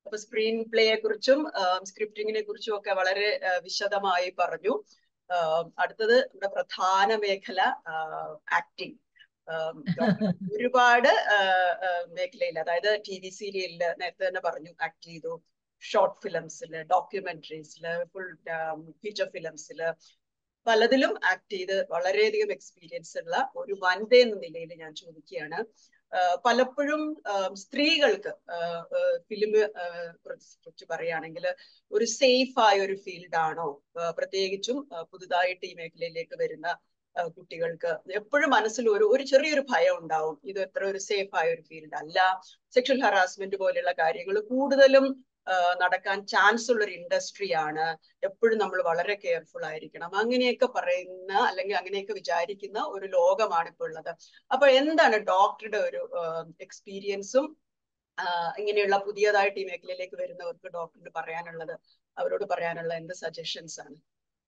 അപ്പൊ സ്ക്രീൻ പ്ലേയെ കുറിച്ചും സ്ക്രിപ്റ്റിങ്ങിനെ കുറിച്ചും ഒക്കെ വളരെ വിശദമായി പറഞ്ഞു അടുത്തത് നമ്മുടെ പ്രധാന മേഖല ആക്ടിങ് ഒരുപാട് മേഖലയിൽ അതായത് ടി വി സീരിയലില് നേരത്തെ തന്നെ പറഞ്ഞു ആക്ട് ചെയ്തു ഷോർട്ട് ഫിലിംസില് ഡോക്യുമെന്ററീസില് ഫുൾ ഫീച്ചർ ഫിലിംസില് പലതിലും ആക്ട് ചെയ്ത് വളരെയധികം എക്സ്പീരിയൻസ് ഉള്ള ഒരു വനിത എന്ന നിലയിൽ ഞാൻ ചോദിക്കുകയാണ് പലപ്പോഴും സ്ത്രീകൾക്ക് ഫിലിം കുറിച്ച് പറയുകയാണെങ്കിൽ ഒരു സേഫ് ആയ ഒരു ഫീൽഡാണോ പ്രത്യേകിച്ചും പുതുതായിട്ട് ഈ മേഖലയിലേക്ക് വരുന്ന കുട്ടികൾക്ക് എപ്പോഴും മനസ്സിൽ ഒരു ഒരു ചെറിയൊരു ഭയം ഉണ്ടാവും ഇത് എത്ര ഒരു സേഫ് ആയ ഒരു ഫീൽഡ് അല്ല സെക്ഷൽ ഹറാസ്മെന്റ് പോലെയുള്ള കാര്യങ്ങൾ കൂടുതലും നടക്കാൻ ചാൻസ് ഉള്ള ഒരു ഇൻഡസ്ട്രിയാണ് എപ്പോഴും നമ്മൾ വളരെ കെയർഫുൾ ആയിരിക്കണം അങ്ങനെയൊക്കെ പറയുന്ന അല്ലെങ്കിൽ അങ്ങനെയൊക്കെ വിചാരിക്കുന്ന ഒരു ലോകമാണ് ഇപ്പോൾ ഉള്ളത് അപ്പൊ എന്താണ് ഡോക്ടറുടെ ഒരു എക്സ്പീരിയൻസും ഇങ്ങനെയുള്ള പുതിയതായിട്ട് ഈ മേഖലയിലേക്ക് വരുന്നവർക്ക് ഡോക്ടറിന് പറയാനുള്ളത് അവരോട് പറയാനുള്ള എന്ത് സജഷൻസ് ആണ്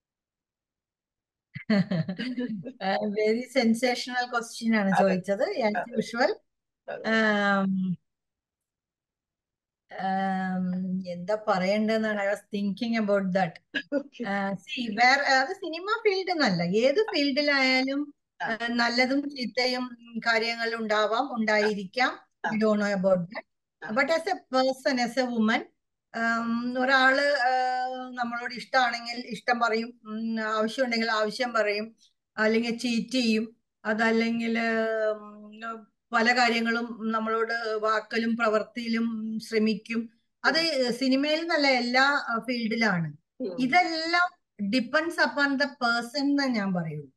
വെരി സെൻസേഷണൽ ക്വസ്റ്റ്യൻ ആണ് ചോദിച്ചത് ആസ് യൂഷ്വൽ എന്താ പറയണ്ടെന്നാണ് I was thinking about that സി വേറെ അത് സിനിമ ഫീൽഡ് എന്നല്ല ഏത് ഫീൽഡിലായാലും നല്ലതും ചീത്തയും കാര്യങ്ങൾ ഉണ്ടാവാം ഉണ്ടായിരിക്കാം I don't know about that but as a person as a woman ഒരാള് നമ്മളോട് ഇഷ്ടമാണെങ്കിൽ ഇഷ്ടം പറയും ആവശ്യമുണ്ടെങ്കിൽ ആവശ്യം പറയും അല്ലെങ്കിൽ ചീറ്റ് ചെയ്യും അതല്ലെങ്കിൽ പല കാര്യങ്ങളും നമ്മളോട് വാക്കലും പ്രവൃത്തിയിലും ശ്രമിക്കും അത് സിനിമയിൽ നല്ല എല്ലാ ഫീൽഡിലാണ് ഇതെല്ലാം ഡിപ്പെൻസ് അപ്പോൺ ദ പേഴ്സൺ എന്ന് ഞാൻ പറയുള്ളൂ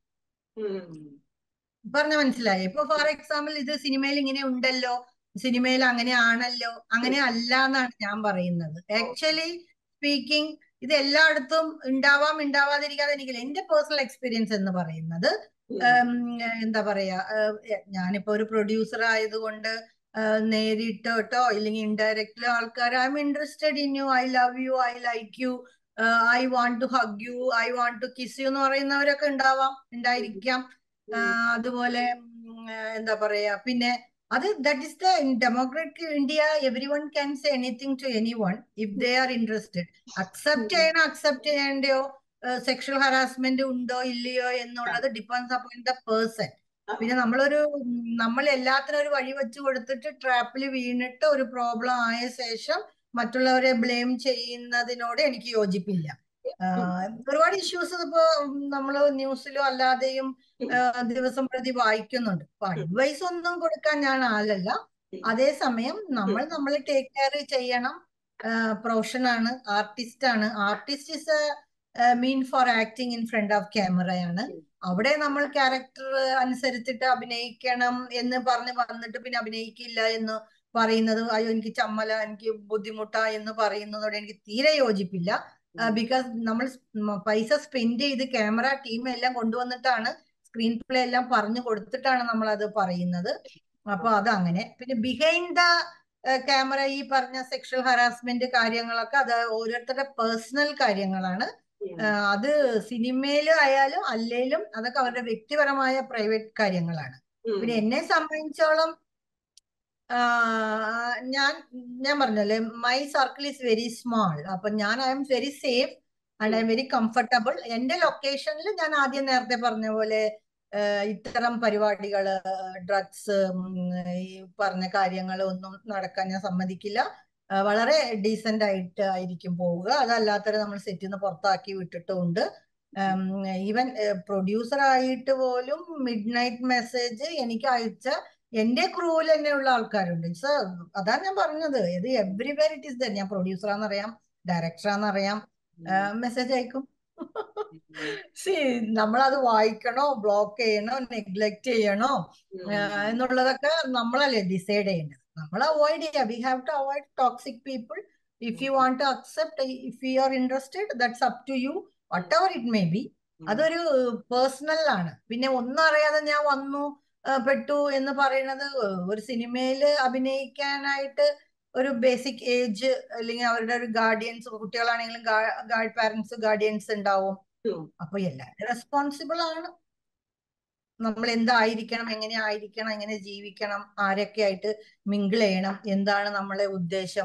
പറഞ്ഞ മനസ്സിലായി ഇപ്പൊ ഫോർ എക്സാമ്പിൾ ഇത് സിനിമയിൽ ഇങ്ങനെ ഉണ്ടല്ലോ സിനിമയിൽ അങ്ങനെ ആണല്ലോ അങ്ങനെ അല്ല എന്നാണ് ഞാൻ പറയുന്നത് ആക്ച്വലി സ്പീക്കിംഗ് ഇത് എല്ലായിടത്തും ഉണ്ടാവാം ഉണ്ടാവാതിരിക്കാതെ എനിക്ക് എന്റെ പേഴ്സണൽ എക്സ്പീരിയൻസ് എന്ന് പറയുന്നത് എന്താ പറയാ ഞാനിപ്പോ ഒരു പ്രൊഡ്യൂസർ ആയതുകൊണ്ട് നേരിട്ടോ ഇല്ലെങ്കിൽ ഇൻഡയറക്റ്റ്ലി ആൾക്കാർ I'm interested in you I love you I like you I want to hug you I want to kiss you എന്ന് പറയുന്നവരൊക്കെ ഉണ്ടാവാം ഉണ്ടായിരിക്കാം അതുപോലെ എന്താ പറയാ പിന്നെ അത് that is the democratic India everyone can say anything to anyone if they are interested accept ചെയ്യണോ അക്സെപ്റ്റ് ചെയ്യേണ്ടയോ സെക്ഷൽ ഹറാസ്മെന്റ് ഉണ്ടോ ഇല്ലയോ എന്നുള്ളത് ഡിപ്പെൻസ് അപ്പോൺ ദ പേഴ്സൺ പിന്നെ നമ്മളൊരു നമ്മൾ എല്ലാത്തിനും ഒരു വഴി വെച്ച് കൊടുത്തിട്ട് ട്രാപ്പിൽ വീണിട്ട് ഒരു പ്രോബ്ലം ആയ ശേഷം മറ്റുള്ളവരെ ബ്ലെയിം ചെയ്യുന്നതിനോട് എനിക്ക് യോജിപ്പില്ല ഒരുപാട് ഇഷ്യൂസ് ഇപ്പോ നമ്മൾ ന്യൂസിലോ അല്ലാതെയും ദിവസം പ്രതി വായിക്കുന്നുണ്ട് അപ്പൊ അഡ്വൈസ് ഒന്നും കൊടുക്കാൻ ഞാൻ ആളല്ല അതേസമയം നമ്മൾ നമ്മൾ ടേക്ക് കെയർ ചെയ്യണം പ്രൊഫഷൻ ആണ് ആർട്ടിസ്റ്റ് ആണ് artist is a mean for acting in front of ക്യാമറയാണ് അവിടെ നമ്മൾ ക്യാരക്ടർ അനുസരിച്ചിട്ട് അഭിനയിക്കണം എന്ന് പറഞ്ഞ് വന്നിട്ട് പിന്നെ അഭിനയിക്കില്ല എന്ന് പറയുന്നത് അയ്യോ എനിക്ക് ചമ്മല എനിക്ക് ബുദ്ധിമുട്ടാ എന്ന് പറയുന്നതോടെ എനിക്ക് തീരെ യോജിപ്പില്ല ബിക്കോസ് നമ്മൾ പൈസ സ്പെൻഡ് ചെയ്ത് ക്യാമറ ടീം എല്ലാം കൊണ്ടുവന്നിട്ടാണ് സ്ക്രീൻ പ്ലേ എല്ലാം പറഞ്ഞു കൊടുത്തിട്ടാണ് നമ്മൾ അത് പറയുന്നത് അപ്പൊ അതങ്ങനെ പിന്നെ ബിഹൈൻഡ് ദ ക്യാമറ ഈ പറഞ്ഞ സെക്ഷൽ ഹറാസ്മെന്റ് കാര്യങ്ങളൊക്കെ അത് ഓരോരുത്തരുടെ പേഴ്സണൽ കാര്യങ്ങളാണ് അത് സിനിമയിലും ആയാലും അല്ലേലും അതൊക്കെ അവരുടെ വ്യക്തിപരമായ പ്രൈവറ്റ് കാര്യങ്ങളാണ് പിന്നെ എന്നെ സംബന്ധിച്ചോളം ഞാൻ ഞാൻ പറഞ്ഞല്ലേ my circle is very small അപ്പൊ ഞാൻ I'm very safe and I'm very comfortable എന്റെ ലൊക്കേഷനിൽ ഞാൻ ആദ്യം നേരത്തെ പറഞ്ഞ പോലെ ഇത്തരം പരിപാടികൾ ഡ്രഗ്സ് ഈ പറഞ്ഞ കാര്യങ്ങൾ ഒന്നും നടക്കാൻ ഞാൻ സമ്മതിക്കില്ല വളരെ ഡീസെന്റ് ആയിട്ട് ആയിരിക്കും പോവുക അതല്ലാത്തവരെ നമ്മൾ സെറ്റിൽ നിന്ന് പുറത്താക്കി വിട്ടിട്ടുമുണ്ട് ഈവൻ പ്രൊഡ്യൂസർ ആയിട്ട് പോലും മിഡ് നൈറ്റ് മെസ്സേജ് എനിക്ക് അയച്ച എന്റെ ക്രൂവിൽ തന്നെയുള്ള ആൾക്കാരുണ്ട് സോ അതാണ് ഞാൻ പറഞ്ഞത് ഇത് എവ്രിവെയർ ഇറ്റ് ഇസ് ദ ഞാൻ പ്രൊഡ്യൂസറാന്നറിയാം ഡയറക്ടറാന്നറിയാം മെസ്സേജ് അയക്കും സി നമ്മളത് വായിക്കണോ ബ്ലോക്ക് ചെയ്യണോ നെഗ്ലക്ട് ചെയ്യണോ എന്നുള്ളതൊക്കെ നമ്മളല്ലേ ഡിസൈഡ് ചെയ്യേണ്ടത് നമ്മൾ അവോയ്ഡ് ചെയ്യുക we have to avoid toxic people if you want to accept if you are interested that's up to you whatever it may be അതൊരു പേഴ്സണൽ ആണ് പിന്നെ ഒന്നും അറിയാതെ ഞാൻ വന്നു പെട്ടു എന്ന് പറയുന്നത് ഒരു സിനിമയിൽ അഭിനയിക്കാനായിട്ട് ഒരു ബേസിക് ഏജ് അല്ലെങ്കിൽ അവരുടെ ഒരു ഗാർഡിയൻസ് കുട്ടികളാണെങ്കിലും ഗാർഡ് പാരന്റ്സ് ഗാർഡിയൻസ് ഉണ്ടാവും അപ്പൊ എല്ലാവരും റെസ്പോൺസിബിൾ ആണ് നമ്മൾ എന്തായിരിക്കണം എങ്ങനെ ആയിരിക്കണം എങ്ങനെ ജീവിക്കണം ആരൊക്കെ ആയിട്ട് മിങ്കിൾ ചെയ്യണം എന്താണ് നമ്മളെ ഉദ്ദേശം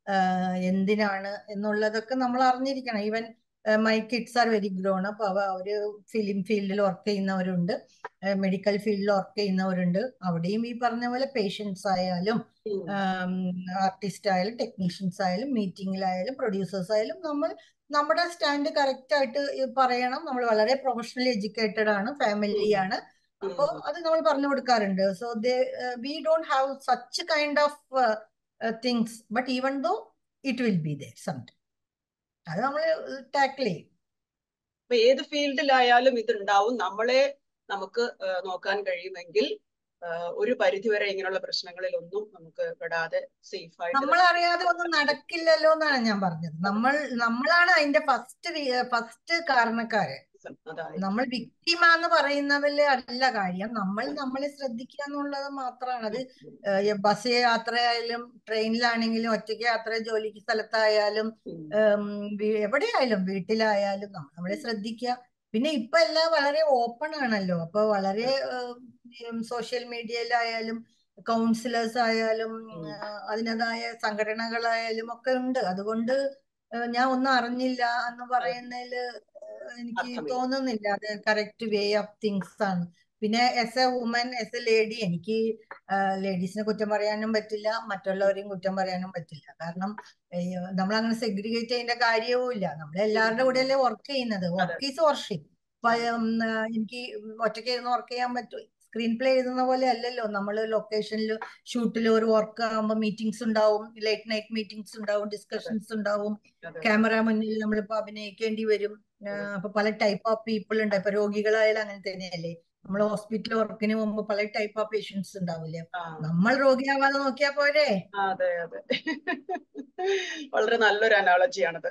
എന്തിനാണ് എന്നുള്ളതൊക്കെ നമ്മൾ അറിഞ്ഞിരിക്കണം even my kids are very grown up അവ അവര് ഫിലിം ഫീൽഡിൽ വർക്ക് ചെയ്യുന്നവരുണ്ട് മെഡിക്കൽ ഫീൽഡിൽ വർക്ക് ചെയ്യുന്നവരുണ്ട് അവിടെയും ഈ പറഞ്ഞ പോലെ പേഷ്യൻസ് ആയാലും ആർട്ടിസ്റ്റ് ആയാലും ടെക്നീഷ്യൻസ് ആയാലും മീറ്റിംഗിലായാലും പ്രൊഡ്യൂസേഴ്സ് ആയാലും നമ്മൾ നമ്മുടെ സ്റ്റാൻഡ് കറക്റ്റ് ആയിട്ട് പറയണം നമ്മൾ വളരെ പ്രൊഫഷണലി എഡ്യൂക്കേറ്റഡ് ആണ് ഫാമിലി ആണ് അപ്പോൾ അത് നമ്മൾ പറഞ്ഞു കൊടുക്കാറുണ്ട് so they we don't have such kind of things but even though it will be there something അത് നമ്മൾ ടാക്കിൾ ചെയ്യും അപ്പൊ ഏത് ഫീൽഡിലായാലും ഇതുണ്ടാവും നമ്മളെ നമുക്ക് നോക്കാൻ കഴിയുമെങ്കിൽ ഒരു പരിധിവരെ ഇങ്ങനെയുള്ള പ്രശ്നങ്ങളിൽ ഒന്നും നമുക്ക് പെടാതെ സേഫ് ആയിട്ട് നമ്മൾ അറിയാതെ ഒന്നും നടക്കില്ലല്ലോ എന്നാണ് ഞാൻ പറഞ്ഞത് നമ്മൾ നമ്മളാണ് അതിന്റെ ഫസ്റ്റ് ഫസ്റ്റ് കാരണക്കാര് നമ്മൾ വിക്ടിമാന്ന് പറയുന്നതില് അല്ല കാര്യം നമ്മൾ നമ്മളെ ശ്രദ്ധിക്കുക എന്നുള്ളത് മാത്രമാണ് അത് ബസ് യാത്രയായാലും ട്രെയിനിലാണെങ്കിലും ഒറ്റയ്ക്ക് യാത്ര ജോലിക്ക് സ്ഥലത്തായാലും എവിടെയായാലും വീട്ടിലായാലും നമ്മൾ നമ്മളെ ശ്രദ്ധിക്കുക പിന്നെ ഇപ്പൊ എല്ലാം വളരെ ഓപ്പൺ ആണല്ലോ അപ്പൊ വളരെ സോഷ്യൽ മീഡിയയിലായാലും കൗൺസിലേഴ്സ് ആയാലും അതിനതായ സംഘടനകളായാലും ഒക്കെ ഉണ്ട് അതുകൊണ്ട് ഞാൻ ഒന്നും അറിഞ്ഞില്ല എന്ന് പറയുന്നതിൽ എനിക്ക് തോന്നുന്നില്ല അത് കറക്റ്റ് വേ ഓഫ് തിങ്സ് ആണ് പിന്നെ as a woman as a lady എനിക്ക് ലേഡീസിനെ കുറ്റം പറയാനും പറ്റില്ല മറ്റുള്ളവരെയും കുറ്റം പറയാനും പറ്റില്ല കാരണം നമ്മൾ അങ്ങനെ സെഗ്രിഗേറ്റ് ചെയ്യേണ്ട കാര്യവും ഇല്ല നമ്മൾ എല്ലാവരുടെ കൂടെ അല്ലേ വർക്ക് ചെയ്യുന്നത് വർക്ക് ഈസ് വർഷിപ്പ് എനിക്ക് ഒറ്റയ്ക്ക് ഇരുന്ന് വർക്ക് ചെയ്യാൻ പറ്റും സ്ക്രീൻ പ്ലേ എഴുതുന്ന പോലെ അല്ലല്ലോ നമ്മൾ ലൊക്കേഷനിൽ ഷൂട്ടിൽ ഒരു വർക്ക് ആകുമ്പോൾ മീറ്റിംഗ്സ് ഉണ്ടാവും ലേറ്റ് നൈറ്റ് മീറ്റിംഗ്സ് ഉണ്ടാവും ഡിസ്കഷൻസ് ഉണ്ടാവും ക്യാമറ മുന്നിൽ നമ്മളിപ്പോ അഭിനയിക്കേണ്ടി വരും അപ്പൊ പല ടൈപ്പ് ഓഫ് പീപ്പിൾ ഉണ്ട് ഇപ്പൊ രോഗികളായാലും അങ്ങനെ തന്നെയല്ലേ നമ്മൾ ഹോസ്പിറ്റൽ വർക്കിന് മുമ്പ് പല ടൈപ്പ് ഓഫ് പേഷ്യൻസ് ഉണ്ടാവില്ലേ നമ്മൾ രോഗിയാവാതെ നോക്കിയാ പോരെ അതെ അതെ വളരെ നല്ലൊരു അനാളജിയാണത്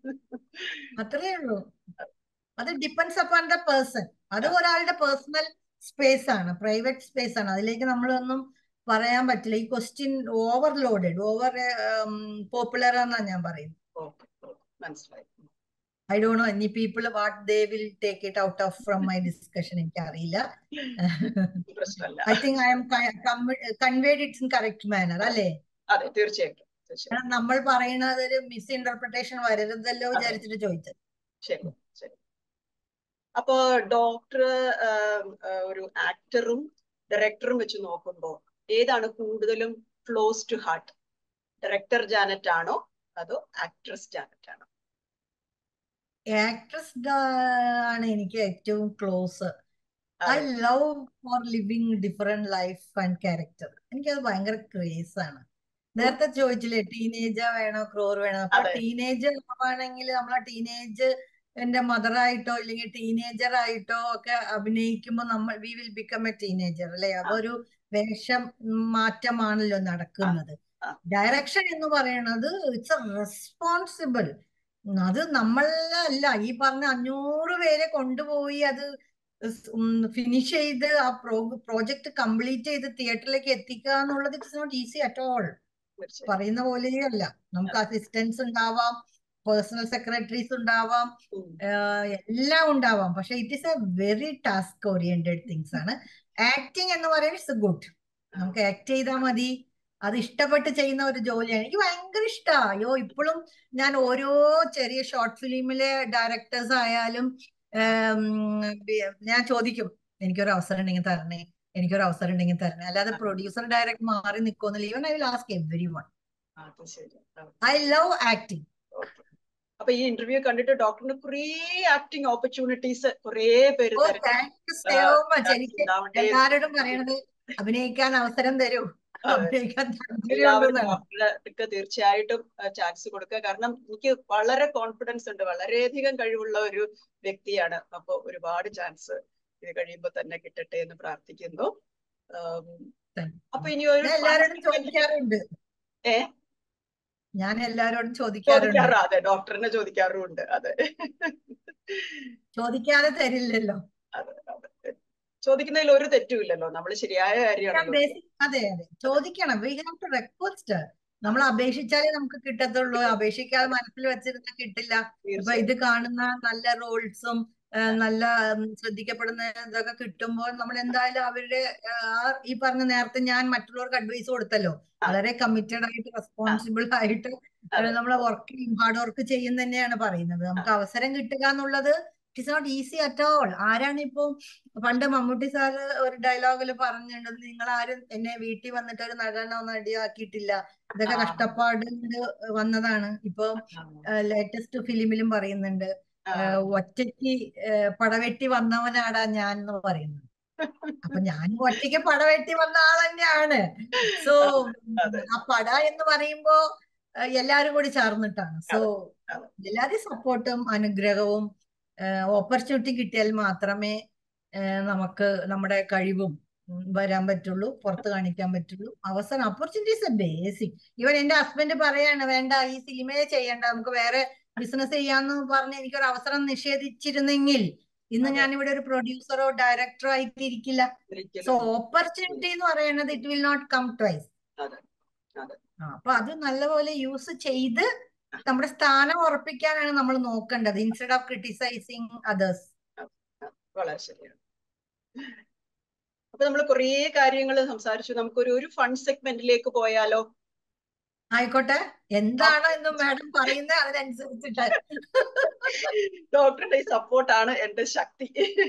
അത്രേ ഉള്ളൂ അത് ഡിപ്പെൻസ് അപ്പോൺ ദ പേഴ്സൺ അത് ഒരാളുടെ പേഴ്സണൽ സ്പേസ് ആണ് പ്രൈവറ്റ് സ്പേസ് ആണ് അതിലേക്ക് നമ്മളൊന്നും പറയാൻ പറ്റില്ല ഈ ക്വസ്റ്റ്യൻ ഓവർലോഡഡ് ഓവർ പോപ്പുലർ എന്നാണ് ഞാൻ പറയുന്നത് മനസ്സിലായി I do know any people what they will take it out of from my discussion എനിക്ക് അറിയില്ല I think I'm conveyed it's in correct manner അല്ലേ അതെ തീർച്ചയായിട്ടും നമ്മൾ പറയുന്നത് ഒരു മിസ് ഇന്റർപ്രിട്ടേഷൻ വരരുതല്ലോ വിചാരിച്ചിട്ട് ചോദിച്ചത് ശരി ശരി അപ്പോ ഡോക്ടർ ഒരു ആക്ടറും ഡയറക്ടറും വെച്ച് നോക്കുമ്പോൾ ഏതാണ് കൂടുതലും close to heart director Janet ആണോ അതോ ആക്ട്രസ് ജാനറ്റ് ആണോ ആക്ട്രസ് ആണ് എനിക്ക് ഏറ്റവും close I love for living different life and character എനിക്കത് ഭയങ്കര ക്രേസ് ആണ് നേരത്തെ ചോദിച്ചില്ലേ ടീനേജർ വേണോ ക്രോർ വേണോ അപ്പൊ ടീനേജ് ആണെങ്കിൽ നമ്മൾ ആ ടീനേജ് എന്റെ മദറായിട്ടോ അല്ലെങ്കിൽ ടീനേജർ ആയിട്ടോ ഒക്കെ അഭിനയിക്കുമ്പോൾ നമ്മൾ we will become a teenager അല്ലെ അതൊരു വേഷം മാറ്റമാണല്ലോ നടക്കുന്നത് ഡയറക്ഷൻ എന്ന് പറയുന്നത് ഇറ്റ്സ് എ റെസ്പോൺസിബിൾ അത് നമ്മളല്ല ഈ പറഞ്ഞ അഞ്ഞൂറ് പേരെ കൊണ്ടുപോയി അത് ഫിനിഷ് ചെയ്ത് ആ പ്രോ പ്രോജക്റ്റ് കംപ്ലീറ്റ് ചെയ്ത് തിയേറ്ററിലേക്ക് എത്തിക്കുക എന്നുള്ളത് it's not easy at all പറയുന്ന പോലെയല്ല നമുക്ക് അസിസ്റ്റൻസ് ഉണ്ടാവാം പേഴ്സണൽ സെക്രട്ടറീസ് ഉണ്ടാവാം എല്ലാം ഉണ്ടാവാം പക്ഷെ it is a very task oriented things ആണ് ആക്ടിങ് എന്ന് പറയുന്നത് ഇറ്റ്സ് ഗുഡ് നമുക്ക് ആക്ട് ചെയ്താൽ മതി അത് ഇഷ്ടപ്പെട്ട് ചെയ്യുന്ന ഒരു ജോലിയാണ് എനിക്ക് ഭയങ്കര ഇഷ്ടമാണ് അയ്യോ ഇപ്പോഴും ഞാൻ ഓരോ ചെറിയ ഷോർട്ട് ഫിലിമിലെ ഡയറക്ടേഴ്സ് ആയാലും ഞാൻ ചോദിക്കും എനിക്കൊരു അവസരം ഉണ്ടെങ്കിൽ തരണേ എനിക്കൊരു അവസരം ഉണ്ടെങ്കിൽ തരണേ അല്ലാതെ പ്രൊഡ്യൂസർ ഡയറക്ടർ മാറി നിൽക്കുന്നില്ല even I will ask everyone I love acting അപ്പൊ ഈ ഇന്റർവ്യൂ കണ്ടിട്ട് ഡോക്ടറിന് കുറേ ആക്ടിങ് ഓപ്പർച്യൂണിറ്റീസ് കുറേ പേര് എനിക്ക് എല്ലാവരോടും പറയണത് അഭിനയിക്കാൻ അവസരം തരൂ അഭിനയിക്കാൻ ഡോക്ടർക്ക് തീർച്ചയായിട്ടും ചാൻസ് കൊടുക്കുക കാരണം എനിക്ക് വളരെ കോൺഫിഡൻസ് ഉണ്ട് വളരെയധികം കഴിവുള്ള ഒരു വ്യക്തിയാണ് അപ്പൊ ഒരുപാട് ചാൻസ് ഇത് കഴിയുമ്പോൾ തന്നെ കിട്ടട്ടെ എന്ന് പ്രാർത്ഥിക്കുന്നു അപ്പൊ ഇനി ഒരു എല്ലാവരോടും ചോദിക്കാറുണ്ട് ഏ ഞാൻ എല്ലാരോടും ചോദിക്കാറുണ്ട് അതെ ഡോക്ടറിനെ ചോദിക്കാറുമുണ്ട് അതെ ചോദിക്കാതെ തരില്ലല്ലോ അതെ അതെ ചോദിക്കുന്നതിൽ ഒരു തെറ്റുമില്ലല്ലോ നമ്മൾ ശരിയായ കാര്യമാണ് അതെ അതെ ചോദിക്കണം വി ഹാവ് ടു റിക്വസ്റ്റ് നമ്മൾ അപേക്ഷിച്ചാലേ നമുക്ക് കിട്ടത്തുള്ളൂ അപേക്ഷിക്കാതെ മനസ്സിൽ വെച്ചിരുന്ന കിട്ടില്ല ഇപ്പൊ ഇത് കാണുന്ന നല്ല റോൾസും നല്ല ഉം, ശ്രദ്ധിക്കപ്പെടുന്ന ഇതൊക്കെ കിട്ടുമ്പോൾ നമ്മൾ എന്തായാലും അവരുടെ ആ, ഈ പറഞ്ഞ നേരത്തെ ഞാൻ മറ്റുള്ളവർക്ക് അഡ്വൈസ് കൊടുത്തല്ലോ ആ. വളരെ കമ്മിറ്റഡ് ആയിട്ട് റെസ്പോൺസിബിൾ ആയിട്ട് അതെ. നമ്മൾ വർക്ക് ചെയ്യും ഹാർഡ് വർക്ക് ചെയ്യും തന്നെയാണ് പറയുന്നത് നമുക്ക് അവസരം കിട്ടുക എന്നുള്ളത് it is not easy at all ആരാണ് ഇപ്പൊ പണ്ട് മമ്മൂട്ടി സാറ് ഒരു ഡയലോഗിൽ പറഞ്ഞിട്ടുണ്ട് നിങ്ങൾ ആരും എന്നെ വീട്ടിൽ വന്നിട്ട് ഒരു നടനോ നടിയാക്കിയിട്ടില്ല ഇതൊക്കെ ആ. കഷ്ടപ്പാട് കൊണ്ട് വന്നതാണ് ഇപ്പൊ ലേറ്റസ്റ്റ് ഫിലിമിലും പറയുന്നുണ്ട് ആ. ഏഹ് ഒറ്റയ്ക്ക് ഏഹ് പടവെട്ടി വന്നവനാടാ ഞാൻ എന്ന് പറയുന്നത് അപ്പൊ ഞാൻ ഒറ്റയ്ക്ക് പടവെട്ടി വന്ന ആൾ തന്നെയാണ് സോ അതെ. ആ പട എന്ന് പറയുമ്പോ ഏഹ് എല്ലാരും കൂടി ചേർന്നിട്ടാണ് സോ അതെ. എല്ലാവരുടെയും സപ്പോർട്ടും അനുഗ്രഹവും ഓപ്പർച്യൂണിറ്റി കിട്ടിയാൽ മാത്രമേ ഏഹ് നമുക്ക് നമ്മുടെ കഴിവും ഉം, വരാൻ പറ്റുള്ളൂ പുറത്ത് കാണിക്കാൻ പറ്റുള്ളൂ അവസരം ഓപ്പർച്യൂണിറ്റീസ് ബേസിക് ഇവൻ എന്റെ ഹസ്ബൻഡ് പറയാണ് വേണ്ട ഈ സിനിമയെ ചെയ്യണ്ട നമുക്ക് വേറെ ബിസിനസ് ചെയ്യാന്ന് പറഞ്ഞ് എനിക്കൊരു അവസരം നിഷേധിച്ചിരുന്നെങ്കിൽ ഇന്ന് അതെ. ഞാൻ ഇവിടെ ഒരു പ്രൊഡ്യൂസറോ ഡയറക്ടറോ ആയിട്ട് ഇരിക്കില്ല സോ ഒരിക്കലും ഓപ്പർച്യൂണിറ്റി എന്ന് പറയുന്നത് it will not come twice അതെ അതെ അപ്പൊ അത് നല്ലപോലെ യൂസ് ചെയ്ത് നമ്മുടെ സ്ഥാനം ഉറപ്പിക്കാനാണ് നമ്മൾ നോക്കേണ്ടത് ഇൻസ്റ്റെഡ് ഓഫ് ക്രിട്ടിസൈസിങ് അതേഴ്സ് വളരെ ശരിയാണ് അപ്പൊ നമ്മൾ കുറേ കാര്യങ്ങൾ സംസാരിച്ചു നമുക്കൊരു ഒരു ഫണ്ട് സെഗ്മെന്റിലേക്ക് പോയാലോ ആയിക്കോട്ടെ എന്താണോ എന്ന് മാഡം പറയുന്നത് അതിനനുസരിച്ചിട്ട് ഡോക്ടറുടെ ഈ സപ്പോർട്ടാണ് എന്റെ ശക്തി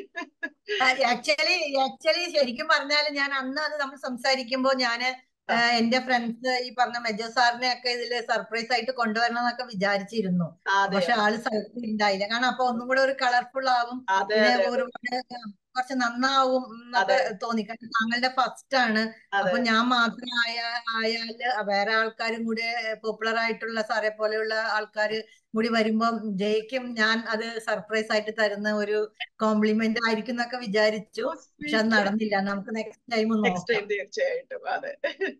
ആക്ച്വലി ആക്ച്വലി ശരിക്കും പറഞ്ഞാൽ ഞാൻ അന്ന് അത് നമ്മൾ സംസാരിക്കുമ്പോൾ ഞാന് ആ, എന്റെ ഫ്രണ്ട്സ് ഈ പറഞ്ഞ മെജോ സാറിനെ ഒക്കെ ഇതില് സർപ്രൈസ് ആയിട്ട് കൊണ്ടുവരണം എന്നൊക്കെ വിചാരിച്ചിരുന്നു അതെ പക്ഷെ ആള് സ്ഥലത്ത് ഉണ്ടായില്ല കാരണം അപ്പൊ ഒന്നും കൂടെ ഒരു കളർഫുൾ ആവും അതെ പിന്നെ അതെ ഒരുപാട് കുറച്ച് നന്നാവും എന്നൊക്കെ അതെ. തോന്നി കാരണം താങ്കളുടെ ഫസ്റ്റ് ആണ് അതെ അപ്പൊ ഞാൻ മാത്രം ആയ ആയാല് വേറെ ആൾക്കാരും കൂടി പോപ്പുലർ ആയിട്ടുള്ള സാറെ പോലെയുള്ള ആൾക്കാർ കൂടി വരുമ്പം ജയിക്കും ഞാൻ അത് സർപ്രൈസ് ആയിട്ട് തരുന്ന ഒരു കോംപ്ലിമെന്റ് ആയിരിക്കും എന്നൊക്കെ വിചാരിച്ചു പക്ഷെ അത് നടന്നില്ല നമുക്ക് നെക്സ്റ്റ് ടൈം നെക്സ്റ്റ് ടൈം നോക്കാം തീർച്ചയായിട്ടും അതെ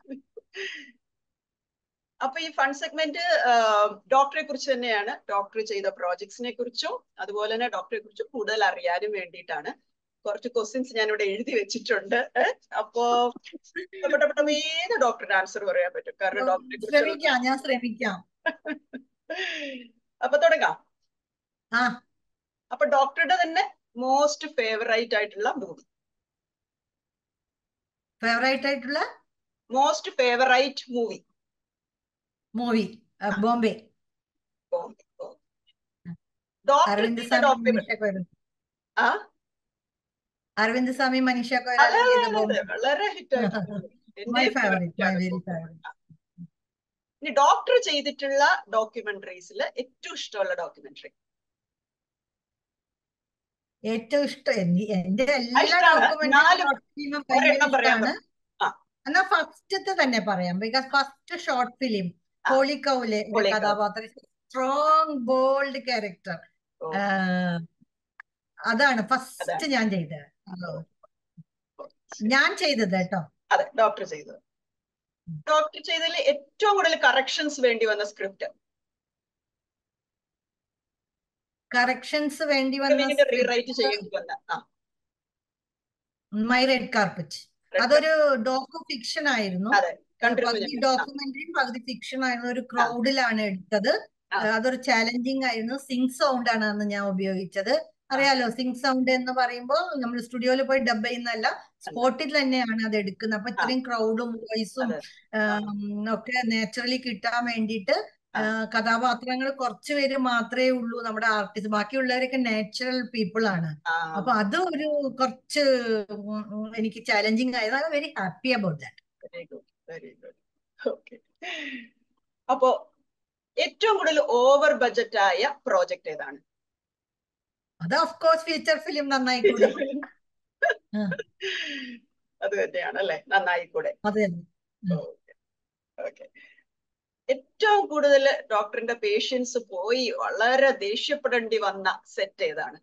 അപ്പൊ ഈ ഫണ്ട് സെഗ്മെന്റ് ഡോക്ടറെ കുറിച്ച് തന്നെയാണ് ഡോക്ടർ ചെയ്ത പ്രോജക്ട്സിനെ കുറിച്ചും അതുപോലെ തന്നെ ഡോക്ടറെ കുറിച്ച് കൂടുതൽ അറിയാനും വേണ്ടിയിട്ടാണ് കുറച്ച് ക്വസ്റ്റ്യൻസ് ഞാൻ ഇവിടെ എഴുതി വെച്ചിട്ടുണ്ട് ഏഹ് അപ്പോ പെട്ടെന്ന് പെട്ടെന്ന് ഏത് ഡോക്ടറുടെ ആൻസർ പറയാൻ പറ്റും കാരണം ഡോക്ടറെ കുറിച്ച് ശ്രമിക്കാം ഞാൻ ശ്രമിക്കാം അപ്പൊ തുടങ്ങാം ആ അപ്പൊ ഡോക്ടറുടെ തന്നെ മോസ്റ്റ് ഫേവറേറ്റ് ആയിട്ടുള്ള മൂവി ഫേവറേറ്റ് ആയിട്ടുള്ള most favourite movie movie Bombay doctor Aravind ചെയ്ത സ്വാമി ഡോക്ടർ മനീഷ കൊയർ ആ അരവിന്ദ് സ്വാമി മനീഷ അതെ കൊയരാല അതെ ചെയ്ത അതെ ബോംബെ വളരെ ഹിറ്റ് ആയിട്ടുള്ള മൈ എന്റെ ഫേവറേറ്റ് ഫേവറേറ്റ് മൈ ആണ് വെരി ബോംബെ. ഫേവറേറ്റ് ഇനി ഡോക്ടർ ചെയ്തിട്ടുള്ള ഡോക്യുമെന്ററീസിൽ ഏറ്റവും ഇഷ്ടമുള്ള ഡോക്യുമെന്ററി ഏറ്റവും ഇഷ്ടം എനി- എന്റെ എല്ലാ ഇഷ്ടാണ്. നാല് ഡോക്യുമെന്ററിയും ഒരെണ്ണം ഭയങ്കര പറയാൻ ഇഷ്ടമാണ് ആ. എന്നാ ഫസ്റ്റത്തെ തന്നെ പറയാം ബിക്കോസ് ഫസ്റ്റ് ഷോർട്ട് ഫിലിം ആ. ഹോളിക്കൗലെ ഹോളിക്കൗ. കഥാപാത്രം സ്ട്രോങ് ബോൾഡ് ക്യാരക്ടർ ഓ, അതാണ് ഫസ്റ്റ് അതാണ്. ഞാൻ ചെയ്തത് ഓ, ഞാൻ ചെയ്തത് കേട്ടോ അതെ ഡോക്ടർ ചെയ്തത് ഡോക്ടർ ചെയ്തതിൽ ഏറ്റവും കൂടുതൽ കറക്ഷൻസ് വേണ്ടി വന്ന സ്ക്രിപ്റ്റ് കറക്ഷൻസ് വേണ്ടി വീണ്ടും റീറൈറ്റ് വന്ന ചെയ്യേണ്ടി വന്ന ആ മൈ റെഡ് കാർപ്പറ്റ് അതൊരു ഡോക്കു ഫിക്ഷൻ ആയിരുന്നു അതെ കണ്ടിരുന്നു പകുതി ഞാൻ. ഡോക്യുമെന്ററിയും പകുതി ഫിക്ഷൻ ആയിരുന്നു ഒരു ക്രൗഡിലാണ് എടുത്തത് ആ. അതൊരു ചാലഞ്ചിങ് ആയിരുന്നു സിങ് സൗണ്ട് ആണ് അന്ന് ഞാൻ ഉപയോഗിച്ചത് അറിയാലോ സിങ് സൗണ്ട് എന്ന് പറയുമ്പോൾ നമ്മൾ സ്റ്റുഡിയോയിൽ പോയി ഡബ് ചെയ്യുന്നതല്ല സ്പോട്ടിൽ തന്നെയാണ് അത് എടുക്കുന്നത് അപ്പൊ ഇത്രയും ക്രൗഡും വോയിസും അതെ. ഒക്കെ നാച്ചുറലി കിട്ടാൻ വേണ്ടിയിട്ട് ആ. കഥാപാത്രങ്ങൾ കുറച്ച് പേര് മാത്രമേ ഉള്ളൂ നമ്മുടെ ആർട്ടിസ്റ്റ് ബാക്കിയുള്ളവരൊക്കെ നാച്ചുറൽ പീപ്പിൾ ആണ് ആ, അപ്പൊ അത് ഒരു കുറച്ച് ഉം ഉം എനിക്ക് ചാലഞ്ചിങ് ആയത് I very happy about that very good very good okay അപ്പോ ഏറ്റവും കൂടുതൽ ഓവർ ബജറ്റ് ആയ പ്രോജക്റ്റ് ഏതാണ് അത് ഓഫ് കോഴ്സ് ഫീച്ചർ ഫിലിം നന്നായി കൂടി ആ. അത് തന്നെയാണ് അല്ലെ നന്നായി കൂടെ അതെ ഓക്കെ ഏറ്റവും കൂടുതൽ ഡോക്ടറിന്റെ പേഷ്യൻസ് പോയി വളരെ ദേഷ്യപ്പെടേണ്ടി വന്ന സെറ്റ് ഏതാണ്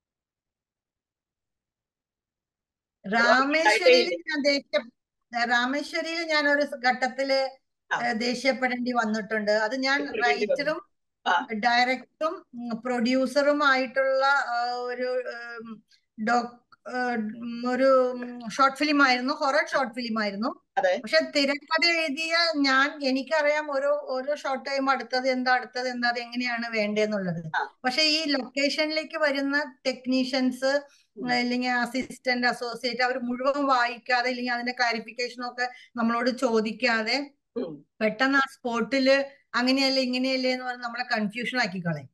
രാമേശ്വരിയിൽ ഞാൻ ദേഷ്യ രാമേശ്വരിയിൽ ഞാൻ ഒരു ഘട്ടത്തില് ആ. ഏഹ്, ദേഷ്യപ്പെടേണ്ടി വന്നിട്ടുണ്ട് അത് ഞാൻ ദേഷ്യപ്പെടേണ്ടി വന്നു. റൈറ്ററും ആ. ഡയറക്ടറും പ്രൊഡ്യൂസറും ആയിട്ടുള്ള ആ, ഒരു ഡോക് ഒരു ഷോർട്ട് ഫിലിം ആയിരുന്നു ഹൊറർ ഷോർട്ട് ഫിലിം ആയിരുന്നു അതെ പക്ഷെ തിരക്കഥ എഴുതിയ ഞാൻ എനിക്കറിയാം ഓരോ ഓരോ ഷോർട്ട് ടൈം അടുത്തത് എന്താ അടുത്തത് എന്താ അത് എങ്ങനെയാണ് വേണ്ടതെന്നുള്ളത് ആ. പക്ഷെ ഈ ലൊക്കേഷനിലേക്ക് വരുന്ന ടെക്നീഷ്യൻസ് അല്ലെങ്കിൽ അസിസ്റ്റന്റ് അസോസിയേറ്റ് അവർ മുഴുവൻ വായിക്കാതെ അല്ലെങ്കിൽ അതിന്റെ ക്ലാരിഫിക്കേഷനും ഒക്കെ നമ്മളോട് ചോദിക്കാതെ ഉം. പെട്ടെന്ന് ആ സ്പോട്ടില് അങ്ങനെയല്ലേ ഇങ്ങനെയല്ലേ എന്ന് പറഞ്ഞ് നമ്മളെ കൺഫ്യൂഷൻ ആക്കി കളയും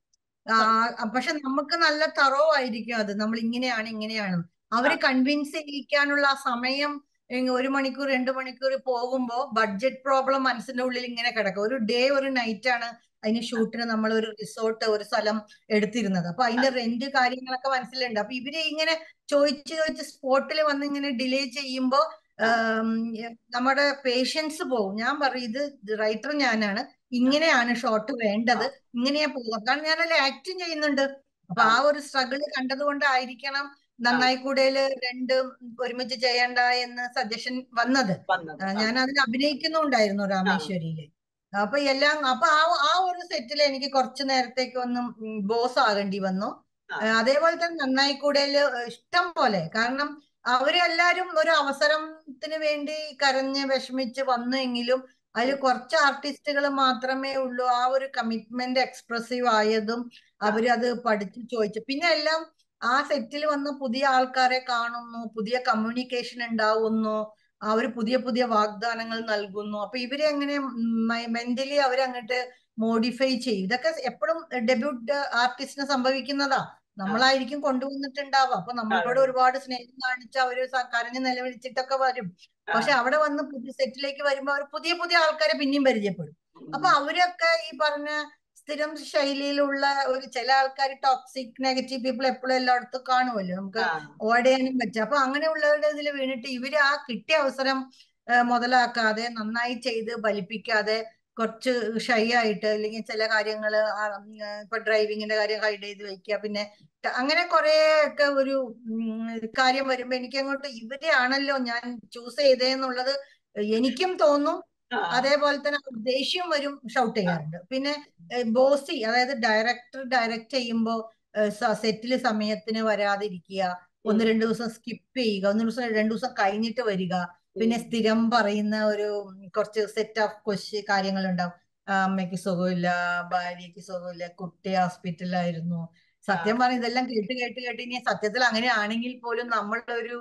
ആ പക്ഷെ നമുക്ക് നല്ല തറോ ആയിരിക്കും അത് നമ്മൾ ഇങ്ങനെയാണ് ഇങ്ങനെയാണ് അവര് കൺവിൻസ് ചെയ്യിക്കാനുള്ള ആ സമയം ഇങ്ങ് ഒരു മണിക്കൂർ രണ്ട് മണിക്കൂർ പോകുമ്പോ ബഡ്ജറ്റ് പ്രോബ്ലം മനസ്സിന്റെ ഉള്ളിൽ ഇങ്ങനെ കിടക്കും ഒരു ഡേ ഒരു നൈറ്റ് ആണ് അതിന് ഷൂട്ടിന് നമ്മൾ ഒരു റിസോർട്ട് ഒരു സ്ഥലം എടുത്തിരുന്നത് അപ്പൊ അതിന്റെ റെന്റ് കാര്യങ്ങളൊക്കെ മനസ്സിലുണ്ട് അപ്പൊ ഇവര് ഇങ്ങനെ ചോദിച്ച് ചോദിച്ച് സ്പോട്ടിൽ വന്ന് ഇങ്ങനെ ഡിലേ ചെയ്യുമ്പോ ആം, നമ്മുടെ പേഷ്യൻസ് പോകും ഞാൻ പറയും ഇത് റൈറ്റർ ഞാനാണ് ഇങ്ങനെയാണ് ഷോട്ട് വേണ്ടത് ഇങ്ങനെയാ പോവുക കാരണം ഞാനല്ല ആക്ടും ചെയ്യുന്നുണ്ട് അപ്പൊ ആ ഒരു സ്ട്രഗിൾ കണ്ടത് കൊണ്ടായിരിക്കണം നന്നായി കൂടെയില് രണ്ടും ഒരുമിച്ച് ചെയ്യണ്ട എന്ന് സജഷൻ വന്നത് വന്നത് ആ, ഞാൻ അതിൽ അഭിനയിക്കുന്നുണ്ടായിരുന്നു രാമേശ്വരിയില് അപ്പൊ എല്ലാം അപ്പൊ ആ ആ ഒരു സെറ്റിൽ എനിക്ക് കുറച്ചു നേരത്തേക്ക് ഒന്നും ബോസ് ആകേണ്ടി വന്നു ആ. ആ, അതേപോലെ തന്നെ നന്നായി കൂടെയില് ഇഷ്ടം പോലെ കാരണം അവരെല്ലാരും ഒരു അവസരത്തിന് വേണ്ടി കരഞ്ഞ് വിഷമിച്ച് വന്നെങ്കിലും അതിൽ കുറച്ച് ആർട്ടിസ്റ്റുകൾ മാത്രമേ ഉള്ളൂ ആ ഒരു കമ്മിറ്റ്മെന്റ് എക്സ്പ്രസീവ് ആയതും അവരത് പഠിച്ചു ചോദിച്ചു പിന്നെ എല്ലാം ആ സെറ്റിൽ വന്ന് പുതിയ ആൾക്കാരെ കാണുന്നു പുതിയ കമ്മ്യൂണിക്കേഷൻ ഉണ്ടാവുന്നു അവർ പുതിയ പുതിയ വാഗ്ദാനങ്ങൾ നൽകുന്നു അപ്പൊ ഇവരെ എങ്ങനെ മെന്റലി അവരങ്ങോട്ട് മോഡിഫൈ ചെയ്യും ഇതൊക്കെ എപ്പോഴും ഡെബ്യൂട്ട് ആർട്ടിസ്റ്റിന് സംഭവിക്കുന്നതാ നമ്മളായിരിക്കും കൊണ്ടുവന്നിട്ടുണ്ടാവുക അപ്പൊ നമ്മളോട് ഒരുപാട് സ്നേഹം കാണിച്ച് അവര് സ- കരഞ്ഞ് നിലവിളിച്ചിട്ടൊക്കെ വരും പക്ഷെ അവിടെ വന്ന് പുതിയ സെറ്റിലേക്ക് വരുമ്പോ അവർ പുതിയ പുതിയ ആൾക്കാരെ പിന്നെയും പരിചയപ്പെടും അപ്പൊ അവരൊക്കെ ഈ പറഞ്ഞ സ്ഥിരം ശൈലിയിലുള്ള ഒരു ചില ആൾക്കാർ ടോക്സിക് നെഗറ്റീവ് പീപ്പിൾ എപ്പോഴും എല്ലായിടത്തും കാണുമല്ലോ നമുക്ക് ആ, അവോയ്ഡ് ചെയ്യാനും പറ്റും അപ്പൊ അങ്ങനെയുള്ളവരുടെ ഇതിൽ വീണിട്ട് ഇവര് ആ കിട്ടിയ അവസരം ആ, മുതലാക്കാതെ നന്നായി ചെയ്ത് ഫലിപ്പിക്കാതെ കുറച്ച് ഷൈ ആയിട്ട് അല്ലെങ്കിൽ ചില കാര്യങ്ങൾ ഇപ്പൊ ഡ്രൈവിങ്ങിന്റെ കാര്യം ഹൈഡ് ചെയ്ത് വെക്കുക പിന്നെ ത- അങ്ങനെ കുറെ ഒക്കെ ഒരു ഉം, കാര്യം വരുമ്പോ എനിക്ക് അങ്ങോട്ട് ഇവരെയാണല്ലോ ഞാൻ ചൂസ് ചെയ്തതെന്നുള്ളത് എനിക്കും തോന്നും ആ, അതേപോലെ തന്നെ ദേഷ്യം വരും ഷൗട്ട് ചെയ്യാറുണ്ട് പിന്നെ ബോസി അതായത് ഡയറക്ടർ ഡയറക്റ്റ് ചെയ്യുമ്പോ സെറ്റില് സമയത്തിന് വരാതിരിക്കുക ഒന്ന് രണ്ട് ദിവസം സ്കിപ്പ് ചെയ്യുക ഒന്ന് ദിവസം രണ്ടു ദിവസം കഴിഞ്ഞിട്ട് വരിക പിന്നെ സ്ഥിരം പറയുന്ന ഒരു കുറച്ച് സെറ്റ് ഓഫ് ക്വസ്റ്റ്യൻ കാര്യങ്ങൾ ഉണ്ടാവും അമ്മയ്ക്ക് സുഖമില്ല ഭാര്യയ്ക്ക് സുഖമില്ല കുട്ടി ഹോസ്പിറ്റലിലായിരുന്നു സത്യം പറഞ്ഞ ഇതെല്ലാം കേട്ട് കേട്ട് കേട്ട് ഇനി സത്യത്തിൽ അങ്ങനെ ആണെങ്കിൽ പോലും നമ്മളൊരു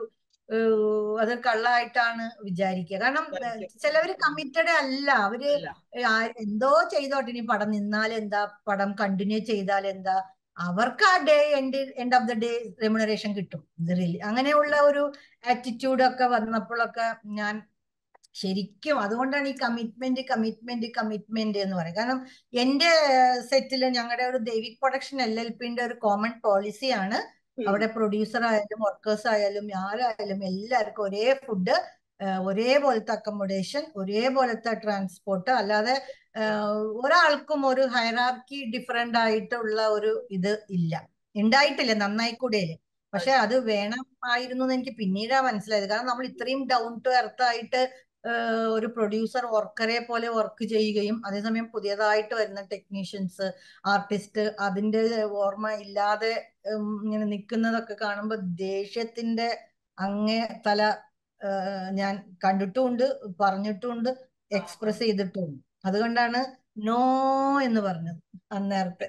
ഏഹ്, അത് കള്ളായിട്ടാണ് വിചാരിക്കുക കാരണം ഏഹ്, ചിലവര് കമ്മിറ്റഡ് അല്ല അവര് ഇല്ല. ആ- എന്തോ ചെയ്തോട്ടെ ഇനി പടം നിന്നാൽ എന്താ പടം കണ്ടിന്യൂ ചെയ്താൽ എന്താ അവർക്ക് ആ day end end of the day remuneration കിട്ടും ഇത് really അങ്ങനെയുള്ള ഒരു ആറ്റിറ്റ്യൂഡ് ഒക്കെ വന്നപ്പോഴൊക്കെ ഞാൻ ശരിക്കും അതുകൊണ്ടാണ് ഈ കമ്മിറ്റ്മെന്റ് കമ്മിറ്റ്മെന്റ് കമ്മിറ്റ്മെന്റ് എന്ന് പറയുന്നത് കാരണം എന്റെ സെറ്റിൽ ഞങ്ങളുടെ ഒരു ദൈവിക് പ്രൊഡക്ഷൻ എൽ എൽ പിന്റെ ഒരു കോമൺ പോളിസിയാണ് ഉം. അവിടെ പ്രൊഡ്യൂസർ ആയാലും വർക്കേഴ്സ് ആയാലും ആരായാലും എല്ലാവർക്കും ഒരേ ഫുഡ് ഒരേപോലത്തെ അക്കോമഡേഷൻ ഒരേപോലത്തെ ട്രാൻസ്പോർട്ട് അല്ലാതെ ആഹ്, ഒരാൾക്കും ഒരു ഹൈറാർക്കി ഡിഫറെന്റ് ആയിട്ടുള്ള ഒരു ഇത് ഇല്ല ഉണ്ടായിട്ടില്ല നന്നായി കൂടെയില് പക്ഷെ അത് വേണമായിരുന്നു എന്ന് എനിക്ക് പിന്നീടാ മനസ്സിലായത് കാരണം നമ്മൾ ഇത്രയും ഡൗൺ ടു എർത്ത് ആയിട്ട് ആഹ്, ഒരു പ്രൊഡ്യൂസർ വർക്കറെ പോലെ വർക്ക് ചെയ്യുകയും അതേസമയം പുതിയതായിട്ട് വരുന്ന ടെക്നീഷ്യൻസ് ആർട്ടിസ്റ്റ് അതിന്റെ ഓർമ്മ ഇല്ലാതെ ഉം, ഇങ്ങനെ നിൽക്കുന്നതൊക്കെ കാണുമ്പോൾ ദേഷ്യത്തിന്റെ അങ്ങേ തല ആഹ്, ഞാൻ കണ്ടിട്ടുമുണ്ട് പറഞ്ഞിട്ടുമുണ്ട് എക്സ്പ്രസ് ചെയ്തിട്ടുമുണ്ട് അതുകൊണ്ടാണ് നോ എന്ന് പറഞ്ഞത് അന്നേരത്തെ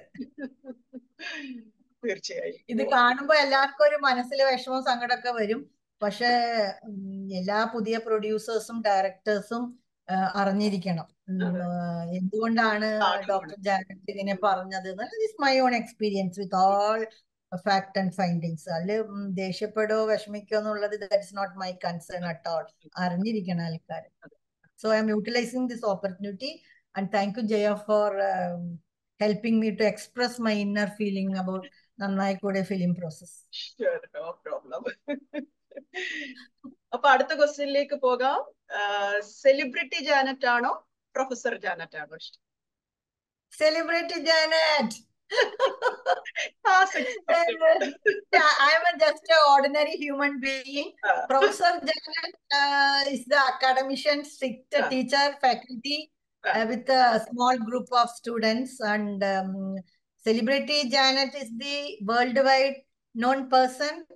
തീർച്ചയായും ഇത് കാണുമ്പോ എല്ലാവർക്കും ഒരു മനസ്സിൽ വിഷമവും സങ്കടമൊക്കെ വരും പക്ഷെ ഉം, എല്ലാ പുതിയ പ്രൊഡ്യൂസേഴ്സും ഡയറക്ടേഴ്സും അറിഞ്ഞിരിക്കണം ഉം, അതെ. ആ, എന്തുകൊണ്ടാണ് കാണുമ്പോൾ. ഡോക്ടർ ജാനറ്റ് ഇങ്ങനെ പറഞ്ഞത് is my own experience with all fact and findings അതില് ഉം, ദേഷ്യപ്പെടോ വിഷമിക്കോ എന്നുള്ളത് that's not my concern at all അറിഞ്ഞിരിക്കണം ആൾക്കാർ so I'm utilising this opportunity and thank you Jaya for helping me to express my inner feeling about നന്നായി കൂടെ film process Sure, no problem. അപ്പൊ അടുത്ത ക്വസ്റ്റ്യനിലേക്ക് പോകാം സെലിബ്രിറ്റി ജാനറ്റ് ആണോ professor Janet ആണോ ഇഷ്ടം സെലിബ്രിറ്റി ജാനറ്റ് ആ six question. I am a just an ordinary human being. ആ, Professor Janet uh, is the academician, strict Ah. teacher, faculty Ah. uh, with a small group of students. And um, Celebrity Janet is the worldwide known person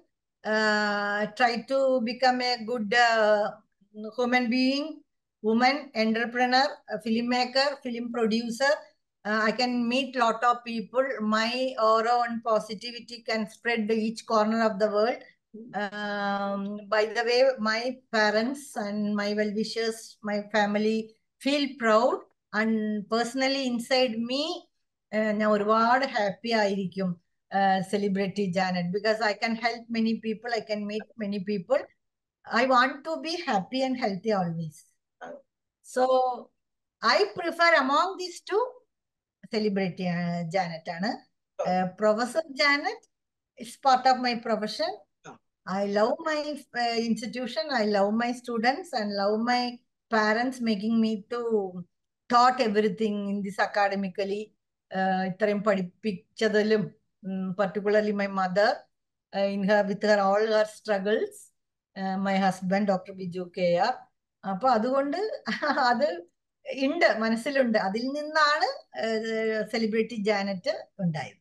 try to become a good uh, human being, woman, entrepreneur, a filmmaker, film producer. Uh, I can meet lot of people. My aura and positivity can spread to each corner of the world. Um, by the way, my parents and my well-wishers, my family feel proud and personally inside me, uh, ഞാൻ ഒരുപാട് happy ആയിരിക്കും celebrity Janet because I can help many people I can meet many people I want to be happy and healthy always so I prefer among these two celebrity Janet ആണ് professor Janet it's part of my profession I love my uh, institution. I love my students and love my parents making me to taught everything in this academically. ഇത്രയും പഠിപ്പിച്ചതിലും particularly my mother in her with her all her struggles my husband doctor Biju K R അപ്പൊ അതുകൊണ്ട് അത് ഉണ്ട് മനസ്സിലുണ്ട് അതിൽ നിന്നാണ് celebrity Janet ഉണ്ടായത്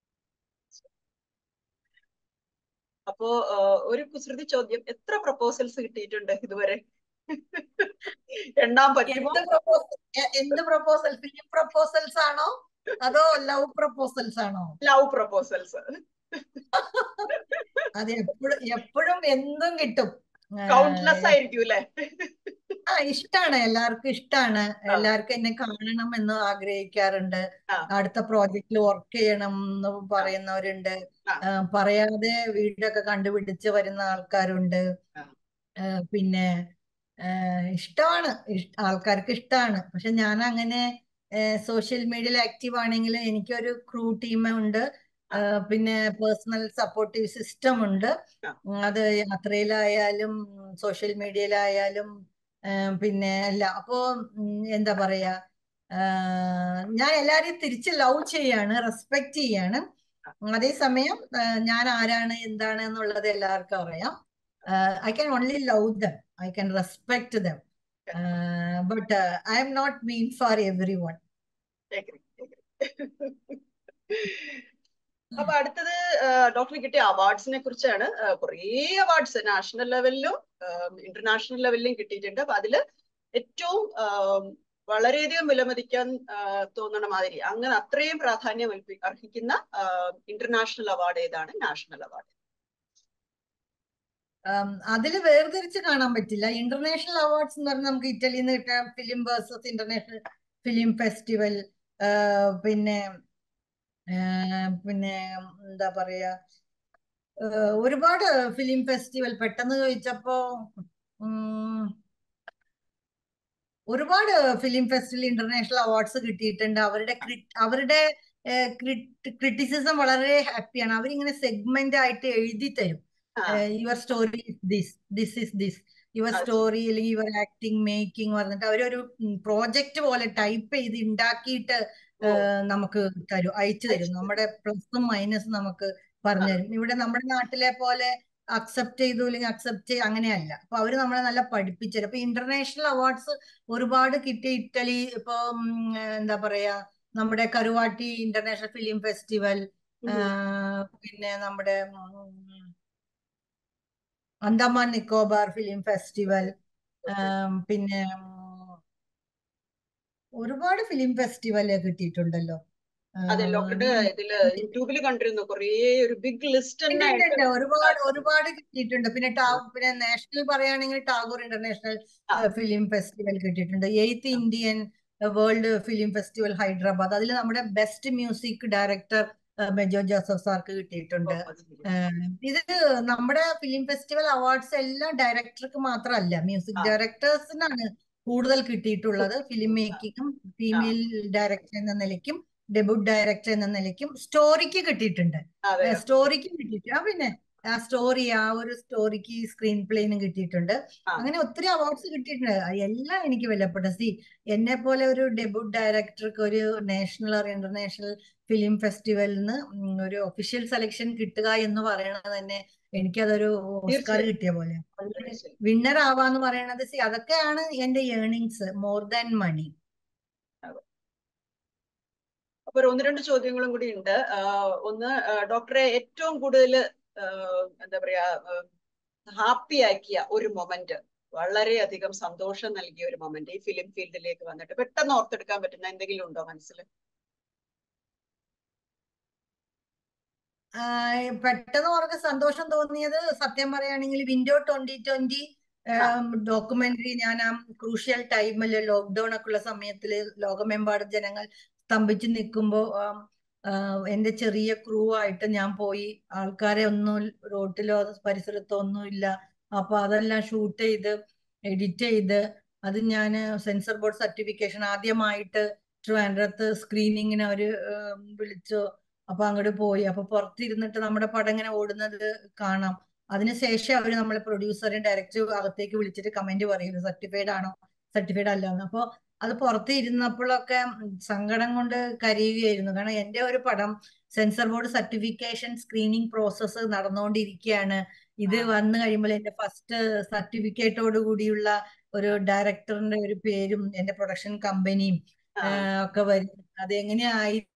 അപ്പോ ഒരു കുസൃതി ചോദ്യം എത്ര പ്രപ്പോസൽസ് കിട്ടിയിട്ടുണ്ട് ഇതുവരെ എണ്ണാൻ പറ്റുമോ എന്ത് പ്രപ്പോസൽ എന്ത് പ്രപ്പോസൽ ഫിലിം പ്രപ്പോസൽസ് ആണോ അതോ ലവ് പ്രപ്പോസൽസ് ആണോ ലവ് പ്രപ്പോസൽസ് അത് എപ്പോഴും എപ്പോഴും എന്തും കിട്ടും കൗണ്ട്ലെസ് ആയിരിക്കും അല്ലെ ആ ഇഷ്ടാണ് എല്ലാവർക്കും ഇഷ്ടാണ് എല്ലാവർക്കും എന്നെ കാണണം എന്ന് ആഗ്രഹിക്കാറുണ്ട് അടുത്ത പ്രോജക്റ്റിൽ വർക്ക് ചെയ്യണം എന്ന് പറയുന്നവരുണ്ട് പറയാതെ വീടൊക്കെ കണ്ടുപിടിച്ച് വരുന്ന ആൾക്കാരുണ്ട് പിന്നെ ഇഷ്ടമാണ് ആൾക്കാർക്ക് ഇഷ്ടമാണ് പക്ഷെ ഞാൻ അങ്ങനെ സോഷ്യൽ മീഡിയയിൽ ആക്റ്റീവ് ആണെങ്കിൽ എനിക്കൊരു ക്രൂ ടീം ഉണ്ട് പിന്നെ പേഴ്സണൽ സപ്പോർട്ടീവ് സിസ്റ്റം ഉണ്ട് അത് യാത്രയിലായാലും സോഷ്യൽ മീഡിയയിലായാലും പിന്നെ അല്ല അപ്പോ എന്താ പറയാ ഞാൻ എല്ലാരെയും തിരിച്ച് ലവ് ചെയ്യാണ് റെസ്പെക്ട് ചെയ്യാണ് അതേസമയം ഞാൻ ആരാണ് എന്താണ് എന്നുള്ളത് എല്ലാവർക്കും അറിയാം I can only love them I can respect them but I'm not mean for everyone അപ്പൊ അടുത്തത് ഡോക്ടറിന് കിട്ടിയ അവാർഡ്സിനെ കുറിച്ചാണ് കുറേ അവാർഡ്സ് നാഷണൽ ലെവലിലും ഇന്റർനാഷണൽ ലെവലിലും കിട്ടിയിട്ടുണ്ട് അപ്പൊ അതില് ഏറ്റവും വളരെയധികം വിലമതിക്കാൻ തോന്നണ മാതിരി അങ്ങനെ അത്രയും പ്രാധാന്യം അർഹിക്കുന്ന ഇന്റർനാഷണൽ അവാർഡ് ഏതാണ് നാഷണൽ അവാർഡ് അതിൽ വേർതിരിച്ച് കാണാൻ പറ്റില്ല ഇന്റർനാഷണൽ അവാർഡ്സ് എന്ന് പറഞ്ഞാൽ നമുക്ക് ഇറ്റലിയിൽ നിന്ന് കിട്ടാൻ film versus international film festival പിന്നെ പിന്നെ എന്താ പറയാ ഒരുപാട് ഫിലിം ഫെസ്റ്റിവൽ പെട്ടെന്ന് ചോദിച്ചപ്പോ ഒരുപാട് ഫിലിം ഫെസ്റ്റിവൽ ഇന്റർനാഷണൽ അവാർഡ്സ് കിട്ടിയിട്ടുണ്ട് അവരുടെ അവരുടെ ക്രിറ്റിസിസം വളരെ ഹാപ്പിയാണ് അവരിങ്ങനെ സെഗ്മെന്റ് ആയിട്ട് എഴുതി തരും your story this this is this your story അല്ലെങ്കിൽ യുവർ ആക്ടിങ് മേക്കിംഗ് പറഞ്ഞിട്ട് അവരൊരു പ്രോജക്റ്റ് പോലെ ടൈപ്പ് ചെയ്ത് ഉണ്ടാക്കിയിട്ട് നമുക്ക് തരും അയച്ചു തരും നമ്മുടെ പ്ലസും മൈനസും നമുക്ക് പറഞ്ഞു തരും ഇവിടെ നമ്മുടെ നാട്ടിലെ പോലെ അക്സെപ്റ്റ് ചെയ്തു അല്ലെങ്കിൽ അക്സെപ്റ്റ് ചെയ്ത് അങ്ങനെയല്ല അപ്പൊ അവര് നമ്മളെ നല്ല പഠിപ്പിച്ചു തരും അപ്പൊ ഇന്റർനാഷണൽ അവാർഡ്സ് ഒരുപാട് കിട്ടി ഇറ്റലി ഇപ്പൊ എന്താ പറയാ നമ്മുടെ കരുവാട്ടി ഇന്റർനാഷണൽ ഫിലിം ഫെസ്റ്റിവൽ പിന്നെ നമ്മുടെ അന്തമാൻ നിക്കോബാർ ഫിലിം ഫെസ്റ്റിവൽ പിന്നെ ഒരുപാട് ഫിലിം ഫെസ്റ്റിവൽ കിട്ടിയിട്ടുണ്ടല്ലോ അതെ ലോക്കഡ് ഇതില് യൂട്യൂബിൽ കണ്ടിരുന്നു കുറേ ഒരു ബിഗ് ലിസ്റ്റ് ഒരുപാട് ഒരുപാട് കിട്ടിയിട്ടുണ്ട് പിന്നെ പിന്നെ നാഷണൽ പറയുകയാണെങ്കിൽ ടാഗോർ ഇന്റർനാഷണൽ ഫിലിം ഫെസ്റ്റിവൽ കിട്ടിയിട്ടുണ്ട് eighth Indian world film festival Hyderabad അതിൽ നമ്മുടെ best music director Mejo Joseph സാർക്ക് കിട്ടിയിട്ടുണ്ട് ഇത് നമ്മുടെ ഫിലിം ഫെസ്റ്റിവൽ അവാർഡ്സ് എല്ലാം ഡയറക്ടർക്ക് മാത്രമല്ല മ്യൂസിക് ഡയറക്ടേഴ്സിനാണ് കൂടുതൽ കിട്ടിയിട്ടുള്ളത് ഫിലിം മേക്കിങ്ങും ഫീമെയിൽ ഡയറക്ടർ എന്ന നിലയ്ക്കും ഡെബ്യൂട്ട് ഡയറക്ടർ എന്ന നിലയ്ക്കും സ്റ്റോറിക്ക് കിട്ടിയിട്ടുണ്ട് സ്റ്റോറിക്ക് കിട്ടിയിട്ടുണ്ട് പിന്നെ ആ സ്റ്റോറി ആ ഒരു സ്റ്റോറിക്ക് സ്ക്രീൻ പ്ലേനും കിട്ടിയിട്ടുണ്ട് അങ്ങനെ ഒത്തിരി അവാർഡ്സ് കിട്ടിയിട്ടുണ്ട് എല്ലാം എനിക്ക് വിലപ്പെട്ട സി എന്നെ പോലെ ഒരു ഡെബ്യൂട്ട് ഡയറക്ടർക്ക് ഒരു നാഷണൽ ഓർ ഇന്റർനാഷണൽ ഫിലിം ഫെസ്റ്റിവലിൽ നിന്ന് ഒരു ഒഫീഷ്യൽ സെലക്ഷൻ കിട്ടുക എന്ന് പറയുന്നത് തന്നെ എനിക്കതൊരു ഓസ്കാർ കിട്ടിയ പോലെ വിന്നർ ആവാന്ന് പറയണത് സി അതൊക്കെയാണ് എന്റെ ഏണിങ്സ് മോർ ദാൻ മണി അപ്പൊ ഒന്ന് രണ്ട് ചോദ്യങ്ങളും കൂടി ഉണ്ട് ഒന്ന് ഡോക്ടറെ ഏറ്റവും കൂടുതൽ എന്താ പറയാ ഹാപ്പി ആക്കിയ ഒരു മൊമെന്റ് വളരെയധികം സന്തോഷം നൽകിയ ഒരു മൊമെന്റ് ഈ ഫിലിം ഫീൽഡിലേക്ക് വന്നിട്ട് പെട്ടെന്ന് ഓർത്തെടുക്കാൻ പറ്റുന്ന എന്തെങ്കിലും ഉണ്ടോ മനസ്സിൽ പെട്ടെന്ന് അവർക്ക് സന്തോഷം തോന്നിയത് സത്യം പറയുകയാണെങ്കിൽ വിൻഡോ ട്വന്റി ട്വന്റി ഡോക്യുമെന്ററി ഞാൻ ആ ക്രൂഷ്യൽ ടൈമിൽ ലോക്ക്ഡൌൺ ഒക്കെ ഉള്ള സമയത്തിൽ ലോകമെമ്പാടും ജനങ്ങൾ സ്തംഭിച്ചു നിൽക്കുമ്പോൾ എന്റെ ചെറിയ ക്രൂ ആയിട്ട് ഞാൻ പോയി ആൾക്കാരെ ഒന്നും റോട്ടിലോ പരിസരത്തോ ഒന്നും ഇല്ല അപ്പൊ അതെല്ലാം ഷൂട്ട് ചെയ്ത് എഡിറ്റ് ചെയ്ത് അത് ഞാൻ സെൻസർ ബോർഡ് സർട്ടിഫിക്കേഷൻ ആദ്യമായിട്ട് ട്രിവാൻഡ്രത്ത് സ്ക്രീനിങ്ങിന് അവര് വിളിച്ചു അപ്പൊ അങ്ങോട്ട് പോയി അപ്പൊ പുറത്തിരുന്നിട്ട് നമ്മുടെ പടം ഇങ്ങനെ ഓടുന്നത് കാണാം അതിനുശേഷം അവര് നമ്മളെ പ്രൊഡ്യൂസറും ഡയറക്ടറും അകത്തേക്ക് വിളിച്ചിട്ട് കമന്റ് പറയുന്നു സർട്ടിഫൈഡ് ആണോ സർട്ടിഫൈഡ് അല്ലാന്ന് അപ്പൊ അത് പുറത്ത് ഇരുന്നപ്പോഴൊക്കെ സങ്കടം കൊണ്ട് കരയുകയായിരുന്നു കാരണം എന്റെ ഒരു പടം censor board certification screening process നടന്നുകൊണ്ടിരിക്കുകയാണ് ഇത് വന്നു കഴിയുമ്പോൾ എന്റെ ഫസ്റ്റ് സർട്ടിഫിക്കറ്റോട് കൂടിയുള്ള ഒരു ഡയറക്ടറിന്റെ ഒരു പേരും എന്റെ പ്രൊഡക്ഷൻ കമ്പനിയും ഒക്കെ വരും അത് എങ്ങനെയായി